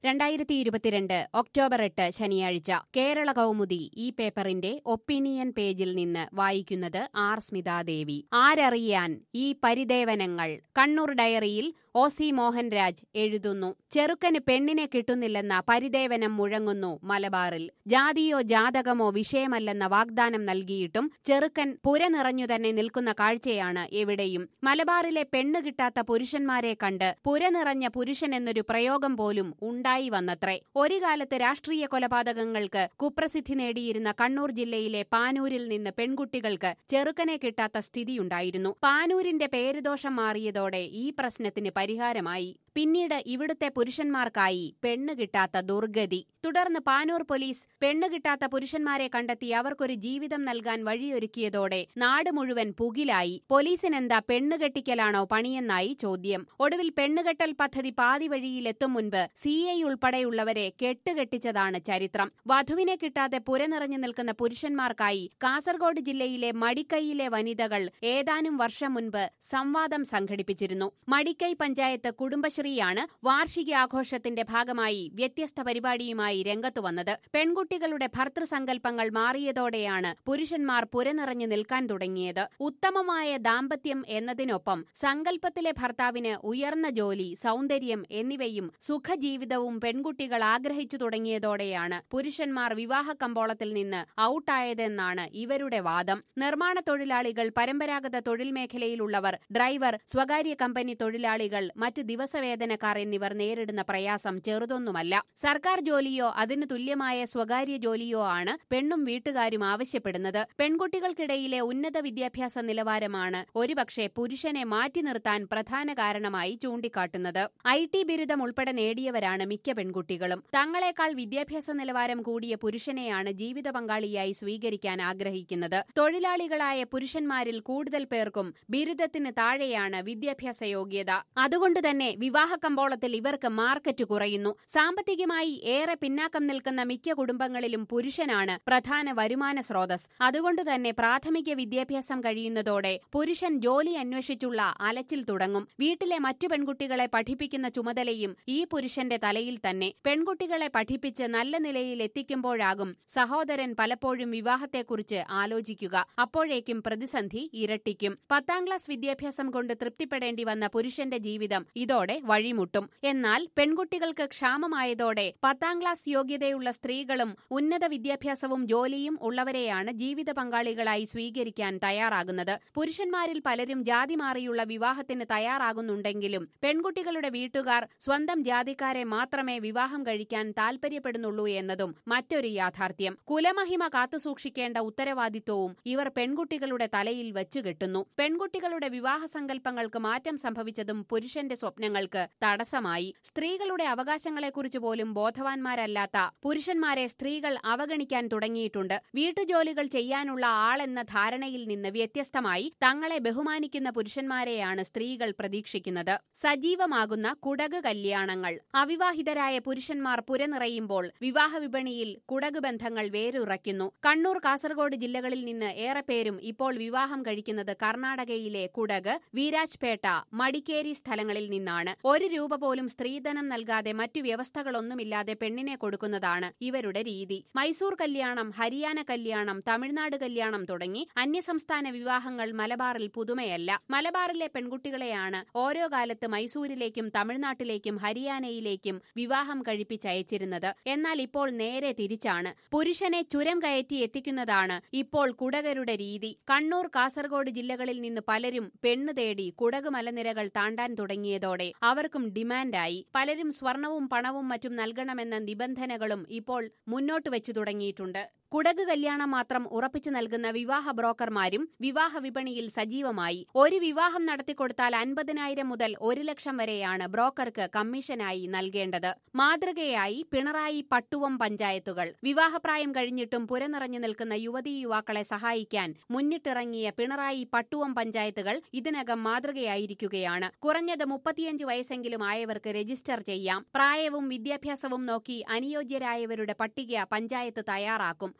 രണ്ടായിരത്തി ഇരുപത്തിരണ്ട് ഒക്ടോബർ എട്ട് ശനിയാഴ്ച കേരള കൗമുദി ഈ പേപ്പറിന്റെ ഒപ്പീനിയൻ പേജിൽ നിന്ന് വായിക്കുന്നത് ആർ സ്മിതാദേവി ആരറിയാൻ ഈ പരിദേവനങ്ങൾ കണ്ണൂർ ഡയറിയിൽ ഒ സി മോഹൻരാജ് എഴുതുന്നു ചെറുക്കന് പെണ്ണിനെ കിട്ടുന്നില്ലെന്ന പരിദേവനം മുഴങ്ങുന്നു മലബാറിൽ ജാതിയോ ജാതകമോ വിഷയമല്ലെന്ന വാഗ്ദാനം നൽകിയിട്ടും ചെറുക്കൻ പുര നിറഞ്ഞു തന്നെ നിൽക്കുന്ന കാഴ്ചയാണ് എവിടെയും മലബാറിലെ പെണ്ണ് കിട്ടാത്ത പുരുഷന്മാരെ കണ്ട് പുര നിറഞ്ഞ പുരുഷൻ എന്നൊരു പ്രയോഗം പോലും ഉണ്ടായി വന്നത്രേ ഒരു കാലത്ത് രാഷ്ട്രീയ കൊലപാതകങ്ങൾക്ക് കുപ്രസിദ്ധി നേടിയിരുന്ന കണ്ണൂർ ജില്ലയിലെ പാനൂരിൽ നിന്ന് പെൺകുട്ടികൾക്ക് ചെറുക്കനെ കിട്ടാത്ത സ്ഥിതിയുണ്ടായിരുന്നു പാനൂരിന്റെ പേരുദോഷം മാറിയതോടെ ഈ പ്രശ്നത്തിന് പരിഹാരമായി പിന്നീട് ഇവിടുത്തെ പുരുഷന്മാർക്കായി പെണ്ണ് കിട്ടാത്ത ദുർഗതി തുടർന്ന് പാനൂർ പോലീസ് പെണ്ണ് കിട്ടാത്ത പുരുഷന്മാരെ കണ്ടെത്തി അവർക്കൊരു ജീവിതം നൽകാൻ വഴിയൊരുക്കിയതോടെ നാട് മുഴുവൻ പുകിലായി പോലീസിനെന്താ പെണ്ണ് കെട്ടിക്കലാണോ പണിയെന്നായി ചോദ്യം ഒടുവിൽ പെണ്ണുകെട്ടൽ പദ്ധതി പാതി വഴിയിലെത്തും മുൻപ് സി ഐ ഉൾപ്പെടെയുള്ളവരെ കെട്ടുകെട്ടിച്ചതാണ് ചരിത്രം വധുവിനെ കിട്ടാതെ പുരനിറഞ്ഞു നിൽക്കുന്ന പുരുഷന്മാർക്കായി കാസർഗോഡ് ജില്ലയിലെ മടിക്കൈയിലെ വനിതകൾ ഏതാനും വർഷം മുൻപ് സംവാദം സംഘടിപ്പിച്ചിരുന്നു മടിക്കൈ പഞ്ചായത്ത് കുടുംബശ്രീയാണ് വാർഷികാഘോഷത്തിന്റെ ഭാഗമായി വ്യത്യസ്ത പരിപാടിയുമായി രംഗത്തു വന്നത് പെൺകുട്ടികളുടെ ഭർത്തൃസങ്കല്പങ്ങൾ മാറിയതോടെയാണ് പുരുഷന്മാർ പുരനിറഞ്ഞു നിൽക്കാൻ തുടങ്ങിയത് ഉത്തമമായ ദാമ്പത്യം എന്നതിനൊപ്പം സങ്കല്പത്തിലെ ഭർത്താവിന് ഉയർന്ന ജോലി സൗന്ദര്യം എന്നിവയും സുഖജീവിതവും പെൺകുട്ടികൾ ആഗ്രഹിച്ചു തുടങ്ങിയതോടെയാണ് പുരുഷന്മാർ വിവാഹ കമ്പോളത്തിൽ നിന്ന് ഔട്ടായതെന്നാണ് ഇവരുടെ വാദം നിർമ്മാണ തൊഴിലാളികൾ പരമ്പരാഗത തൊഴിൽ മേഖലയിലുള്ളവർ ഡ്രൈവർ സ്വകാര്യ കമ്പനി തൊഴിലാളികൾ മറ്റ് ദിവസവേതനക്കാർ എന്നിവർ നേരിടുന്ന പ്രയാസം ചെറുതൊന്നുമല്ല സർക്കാർ ജോലിയോ അതിനു തുല്യമായ സ്വകാര്യ ജോലിയോ ആണ് പെണ്ണും വീട്ടുകാരും ആവശ്യപ്പെടുന്നത് പെൺകുട്ടികൾക്കിടയിലെ ഉന്നത വിദ്യാഭ്യാസ നിലവാരമാണ് ഒരുപക്ഷെ പുരുഷനെ മാറ്റി നിർത്താൻ പ്രധാന കാരണമായി ചൂണ്ടിക്കാട്ടുന്നത് ഐ ടി ബിരുദം ഉൾപ്പെടെ നേടിയവരാണ് മിക്ക പെൺകുട്ടികളും തങ്ങളെക്കാൾ വിദ്യാഭ്യാസ നിലവാരം കൂടിയ പുരുഷനെയാണ് ജീവിത പങ്കാളിയായി സ്വീകരിക്കാൻ ആഗ്രഹിക്കുന്നത് തൊഴിലാളികളായ പുരുഷന്മാരിൽ കൂടുതൽ പേർക്കും ബിരുദത്തിന് താഴെയാണ് വിദ്യാഭ്യാസ യോഗ്യത അതുകൊണ്ട് തന്നെ വിവാഹ കമ്പോളത്തിൽ ഇവർക്ക് മാർക്കറ്റ് കുറയുന്നു സാമ്പത്തികമായി ഏറെ പിന്നാക്കം നിൽക്കുന്ന മിക്ക കുടുംബങ്ങളിലും പുരുഷനാണ് പ്രധാന വരുമാന സ്രോതസ് അതുകൊണ്ട് തന്നെ പ്രാഥമിക വിദ്യാഭ്യാസം കഴിയുന്നതോടെ പുരുഷൻ ജോലി അന്വേഷിച്ചുള്ള അലച്ചിൽ തുടങ്ങും വീട്ടിലെ മറ്റു പെൺകുട്ടികളെ പഠിപ്പിക്കുന്ന ചുമതലയും ഈ പുരുഷന്റെ തലയിൽ തന്നെ പെൺകുട്ടികളെ പഠിപ്പിച്ച് നല്ല നിലയിൽ എത്തിക്കുമ്പോഴാകും സഹോദരൻ പലപ്പോഴും വിവാഹത്തെക്കുറിച്ച് ആലോചിക്കുക അപ്പോഴേക്കും പ്രതിസന്ധി ഇരട്ടിക്കും പത്താം ക്ലാസ് വിദ്യാഭ്യാസം കൊണ്ട് തൃപ്തിപ്പെടേണ്ടി വന്ന പുരുഷന്റെ ജീവിതം ഇതോടെ വഴിമുട്ടും എന്നാൽ പെൺകുട്ടികൾക്ക് ക്ഷാമമായതോടെ പത്താം ക്ലാസ് യോഗ്യതയുള്ള സ്ത്രീകളും ഉന്നത വിദ്യാഭ്യാസവും ജോലിയും ഉള്ളവരെയാണ് ജീവിത പങ്കാളികളായി സ്വീകരിക്കാൻ തയ്യാറാകുന്നത് പുരുഷന്മാരിൽ പലരും ജാതി മാറിയുള്ള വിവാഹത്തിന് തയ്യാറാകുന്നുണ്ടെങ്കിലും പെൺകുട്ടികളുടെ വീട്ടുകാർ സ്വന്തം ജാതിക്കാരെ മാത്രമേ വിവാഹം കഴിക്കാൻ താൽപര്യപ്പെടുന്നുള്ളൂ എന്നതും മറ്റൊരു യാഥാർത്ഥ്യം കുലമഹിമ കാത്തുസൂക്ഷിക്കേണ്ട ഉത്തരവാദിത്വവും ഇവർ പെൺകുട്ടികളുടെ തലയിൽ വച്ചുകെട്ടുന്നു പെൺകുട്ടികളുടെ വിവാഹ സങ്കല്പങ്ങൾക്ക് മാറ്റം സംഭവിച്ചതും പുരുഷന്റെ സ്വപ്നങ്ങൾക്ക് തടസ്സമായി സ്ത്രീകളുടെ അവകാശങ്ങളെക്കുറിച്ച് പോലും ബോധവാന്മാരല്ലാത്ത പുരുഷന്മാരെ സ്ത്രീകൾ അവഗണിക്കാൻ തുടങ്ങിയിട്ടുണ്ട് വീട്ടുജോലികൾ ചെയ്യാനുള്ള ആളെന്ന ധാരണയിൽ നിന്ന് വ്യത്യസ്തമായി തങ്ങളെ ബഹുമാനിക്കുന്ന പുരുഷന്മാരെയാണ് സ്ത്രീകൾ പ്രതീക്ഷിക്കുന്നത് സജീവമാകുന്ന കുടക് കല്യാണങ്ങൾ അവിവാഹിതരായ പുരുഷന്മാർ പുരനിറയുമ്പോൾ വിവാഹ വിപണിയിൽ കുടക് ബന്ധങ്ങൾ വേരുറയ്ക്കുന്നു കണ്ണൂർ കാസർഗോഡ് ജില്ലകളിൽ നിന്ന് ഏറെ പേരും ഇപ്പോൾ വിവാഹം കഴിക്കുന്നത് കർണാടകയിലെ കുടക് വീരാജ്പേട്ട മടിക്കേരി സ്ഥലങ്ങളിൽ നിന്നാണ് ഒരു രൂപ പോലും സ്ത്രീധനം നൽകാതെ മറ്റു വ്യവസ്ഥകളൊന്നുമില്ലാതെ പെണ്ണിനെ കൊടുക്കുന്നതാണ് ഇവരുടെ രീതി മൈസൂർ കല്യാണം ഹരിയാന കല്യാണം തമിഴ്നാട് കല്യാണം തുടങ്ങി അന്യസംസ്ഥാന വിവാഹങ്ങൾ മലബാറിൽ പുതുമയല്ല മലബാറിലെ പെൺകുട്ടികളെയാണ് ഓരോ കാലത്ത് മൈസൂരിലേക്കും തമിഴ്നാട്ടിലേക്കും ഹരിയാനയിലേക്കും വിവാഹം കഴിപ്പിച്ചയച്ചിരുന്നത് എന്നാൽ ഇപ്പോൾ നേരെ തിരിച്ചാണ് പുരുഷനെ ചുരം കയറ്റി എത്തിക്കുന്നതാണ് ഇപ്പോൾ കുടകരുടെ രീതി കണ്ണൂർ കാസർഗോഡ് ജില്ലകളിൽ നിന്ന് പലരും പെണ്ണു തേടി കുടക് മലനിരകൾ താണ്ടാൻ തുടങ്ങിയതോടെ അവർക്കും ഡിമാൻഡായി പലരും സ്വർണവും പണവും മറ്റും നൽകണമെന്ന നിബന്ധനകളും ഇപ്പോൾ മുന്നോട്ട് വെച്ചു തുടങ്ങിയിട്ടുണ്ട് കുടക് കല്യാണം മാത്രം ഉറപ്പിച്ചു നൽകുന്ന വിവാഹ ബ്രോക്കർമാരും വിവാഹ വിപണിയിൽ സജീവമായി ഒരു വിവാഹം നടത്തിക്കൊടുത്താൽ അൻപതിനായിരം മുതൽ ഒരു ലക്ഷം വരെയാണ് ബ്രോക്കർക്ക് കമ്മീഷനായി നൽകേണ്ടത് മാതൃകയായി പിണറായി പട്ടുവം പഞ്ചായത്തുകൾ വിവാഹപ്രായം കഴിഞ്ഞിട്ടും പുരനിറഞ്ഞു നിൽക്കുന്ന യുവതീ യുവാക്കളെ സഹായിക്കാൻ മുന്നിട്ടിറങ്ങിയ പിണറായി പട്ടുവം പഞ്ചായത്തുകൾ ഇതിനകം മാതൃകയായിരിക്കുകയാണ് കുറഞ്ഞത് മുപ്പത്തിയഞ്ച് വയസ്സെങ്കിലും ആയവർക്ക് രജിസ്റ്റർ ചെയ്യാം പ്രായവും വിദ്യാഭ്യാസവും നോക്കി അനുയോജ്യരായവരുടെ പട്ടിക പഞ്ചായത്ത് തയ്യാറാക്കും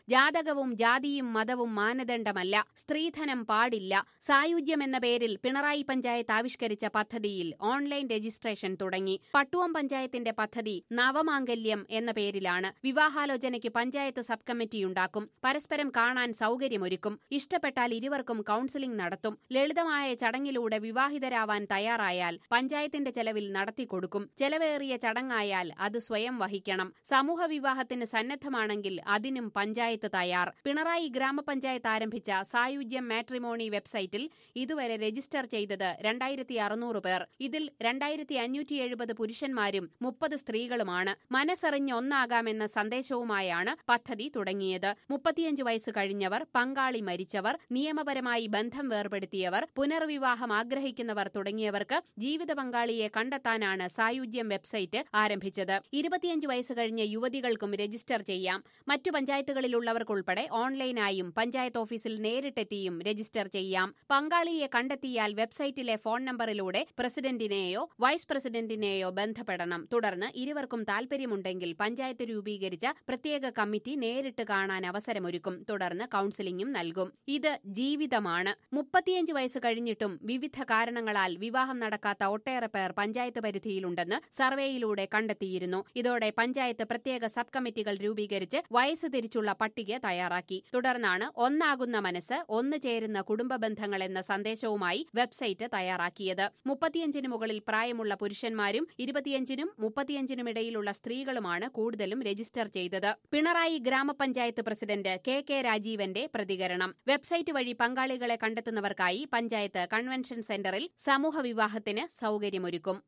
ജാതകവും ജാതിയും മതവും മാനദണ്ഡമല്ല സ്ത്രീധനം പാടില്ല സായുജ്യം എന്ന പേരിൽ പിണറായി പഞ്ചായത്ത് ആവിഷ്കരിച്ച പദ്ധതിയിൽ ഓൺലൈൻ രജിസ്ട്രേഷൻ തുടങ്ങി പട്ടുവം പഞ്ചായത്തിന്റെ പദ്ധതി നവമാംഗല്യം എന്ന പേരിലാണ് വിവാഹാലോചനയ്ക്ക് പഞ്ചായത്ത് സബ് കമ്മിറ്റിയുണ്ടാക്കും പരസ്പരം കാണാൻ സൗകര്യമൊരുക്കും ഇഷ്ടപ്പെട്ടാൽ ഇരുവർക്കും കൌൺസിലിംഗ് നടത്തും ലളിതമായ ചടങ്ങിലൂടെ വിവാഹിതരാവാൻ തയ്യാറായാൽ പഞ്ചായത്തിന്റെ ചെലവിൽ നടത്തിക്കൊടുക്കും ചെലവേറിയ ചടങ്ങായാൽ അത് സ്വയം വഹിക്കണം സമൂഹ വിവാഹത്തിന് സന്നദ്ധമാണെങ്കിൽ അതിനും പഞ്ചായത്ത് തയ്യാർ പിണറായി ഗ്രാമപഞ്ചായത്ത് ആരംഭിച്ച സായുജ്യം മാട്രിമോണി വെബ്സൈറ്റിൽ ഇതുവരെ രജിസ്റ്റർ ചെയ്തത് രണ്ടായിരത്തി അറുന്നൂറ് പേർ ഇതിൽ രണ്ടായിരത്തി അഞ്ഞൂറ്റി എഴുപത് പുരുഷന്മാരും മുപ്പത് സ്ത്രീകളുമാണ് മനസ്സറിഞ്ഞ് ഒന്നാകാമെന്ന സന്ദേശവുമായാണ് പദ്ധതി തുടങ്ങിയത് മുപ്പത്തിയഞ്ച് വയസ്സ് കഴിഞ്ഞവർ പങ്കാളി മരിച്ചവർ നിയമപരമായി ബന്ധം വേർപെടുത്തിയവർ പുനർവിവാഹം ആഗ്രഹിക്കുന്നവർ തുടങ്ങിയവർക്ക് ജീവിത പങ്കാളിയെ കണ്ടെത്താനാണ് സായുജ്യം വെബ്സൈറ്റ് ആരംഭിച്ചത് ഇരുപത്തിയഞ്ച് വയസ്സ് കഴിഞ്ഞ യുവതികൾക്കും രജിസ്റ്റർ ചെയ്യാം മറ്റു പഞ്ചായത്തുകളിലുള്ളവർക്കുൾപ്പെടെ ഓൺലൈനായും പഞ്ചായത്ത് ഓഫീസിൽ നേരിട്ടെത്തിയും രജിസ്റ്റർ ചെയ്യാം പങ്കാളിയെ കണ്ടെത്തിയാൽ വെബ്സൈറ്റിലെ ഫോൺ നമ്പറിലൂടെ പ്രസിഡന്റിനെയോ വൈസ് പ്രസിഡന്റിനെയോ ബന്ധപ്പെടണം തുടർന്ന് ഇരുവർക്കും താൽപര്യമുണ്ടെങ്കിൽ പഞ്ചായത്ത് രൂപീകരിച്ച പ്രത്യേക കമ്മിറ്റി നേരിട്ട് കാണാൻ അവസരമൊരുക്കും തുടർന്ന് കൌൺസിലിംഗും നൽകും ഇത് ജീവിതമാണ് മുപ്പത്തിയഞ്ച് വയസ്സ് കഴിഞ്ഞിട്ടും വിവിധ കാരണങ്ങളാൽ വിവാഹം നടക്കാത്ത ഒട്ടേറെ പേർ പഞ്ചായത്ത് പരിധിയിലുണ്ടെന്ന് സർവേയിലൂടെ കണ്ടെത്തിയിരുന്നു ഇതോടെ പഞ്ചായത്ത് പ്രത്യേക സബ് കമ്മിറ്റികൾ രൂപീകരിച്ച് വയസ്സ് തിരിച്ചുള്ള പട്ടിക തയ്യാറാക്കി തുടർന്നാണ് ഒന്നാകുന്ന മനസ്സ് ഒന്നു ചേരുന്ന കുടുംബ ബന്ധങ്ങൾ എന്ന സന്ദേശവുമായി വെബ്സൈറ്റ് തയ്യാറാക്കിയത് മുപ്പത്തിയഞ്ചിന് മുകളിൽ പ്രായമുള്ള പുരുഷന്മാരും ഇരുപത്തിയഞ്ചിനും മുപ്പത്തിയഞ്ചിനും ഇടയിലുള്ള സ്ത്രീകളുമാണ് കൂടുതലും രജിസ്റ്റർ ചെയ്തത് പിണറായി ഗ്രാമപഞ്ചായത്ത് പ്രസിഡന്റ് കെ കെ രാജീവന്റെ പ്രതികരണം വെബ്സൈറ്റ് വഴി പങ്കാളികളെ കണ്ടെത്തുന്നവർക്കായി പഞ്ചായത്ത് കൺവെൻഷൻ സെന്ററിൽ സമൂഹ വിവാഹത്തിന് സൗകര്യമൊരുക്കും